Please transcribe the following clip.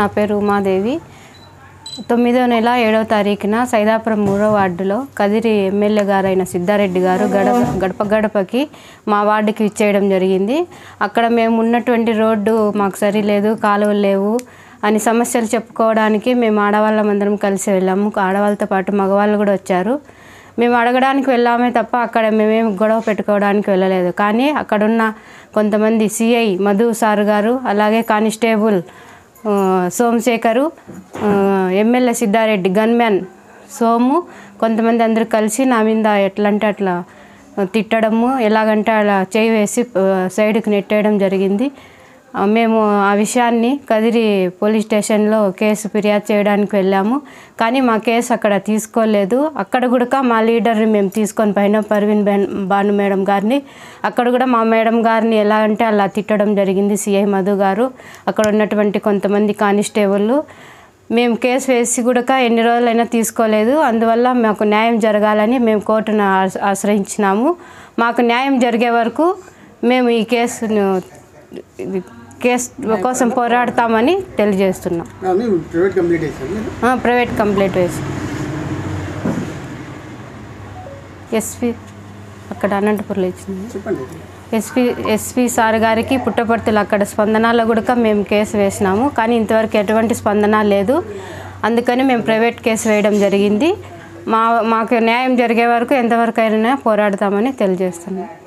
నా పేరు ఉమాదేవి తొమ్మిదో నెల ఏడవ తారీఖున సైదాపురం మూడో వార్డులో కదిరి ఎమ్మెల్యే గారైన సిద్ధారెడ్డి గారు గడప గడప గడపకి మా వార్డుకి ఇచ్చేయడం జరిగింది అక్కడ మేము ఉన్నటువంటి రోడ్డు మాకు సరిలేదు కాలువలు లేవు అని సమస్యలు చెప్పుకోవడానికి మేము ఆడవాళ్ళం అందరం కలిసి వెళ్ళాము ఆడవాళ్ళతో పాటు మగవాళ్ళు కూడా వచ్చారు మేము అడగడానికి వెళ్ళామే తప్ప అక్కడ మేమేం గొడవ పెట్టుకోవడానికి వెళ్ళలేదు కానీ అక్కడున్న కొంతమంది సిఐ మధు సార్ గారు అలాగే కానిస్టేబుల్ ఆ, సోమశేఖరు ఆ, ఎమ్మెల్యే సిద్ధారెడ్డి గన్మ్యాన్ సోము కొంతమంది అందరూ కలిసి నా మీద ఎట్లా అంటే అట్లా తిట్టడము ఎలాగంటే అలా చేయి వేసి ఆ, సైడ్కి నెట్టేయడం జరిగింది ఆ, మేము ఆ విషయాన్ని కదిరి పోలీస్ స్టేషన్లో కేసు ఫిర్యాదు చేయడానికి వెళ్ళాము కానీ మా కేసు అక్కడ తీసుకోలేదు అక్కడ కూడా మా లీడర్ని మేము తీసుకొని పైన పర్వీన్ బెన్ భాను మేడం గారిని అక్కడ కూడా మా మేడం గారిని ఎలా అంటే అలా తిట్టడం జరిగింది సిఐ మధు గారు అక్కడ ఉన్నటువంటి కొంతమంది కానిస్టేబుళ్ళు మేము కేసు వేసి కూడా ఎన్ని రోజులైనా తీసుకోలేదు అందువల్ల మాకు న్యాయం జరగాలని మేము కోర్టును ఆశ- ఆశ్రయించినాము మాకు న్యాయం జరిగే వరకు మేము ఈ కేసును ఇది కేసు కోసం పోరాడతామని తెలియజేస్తున్నాం ఆ, మీరు ప్రైవేట్ కంప్లీట్ చేశారు మీరు ఆ, ప్రైవేట్ కంప్లైంట్ వేసి ఎస్పీ అక్కడ అనంతపురంలో ఇచ్చింది చెప్పండి ఎస్పీ ఎస్పీ సార్ గారికి పుట్టపర్తులు అక్కడ స్పందనలో కూడా మేము కేసు వేసినాము కానీ ఇంతవరకు ఎటువంటి స్పందన లేదు అందుకని మేము ప్రైవేట్ కేసు వేయడం జరిగింది మా మాకు న్యాయం జరిగే వరకు ఎంతవరకు అయినా పోరాడతామని తెలియజేస్తున్నాం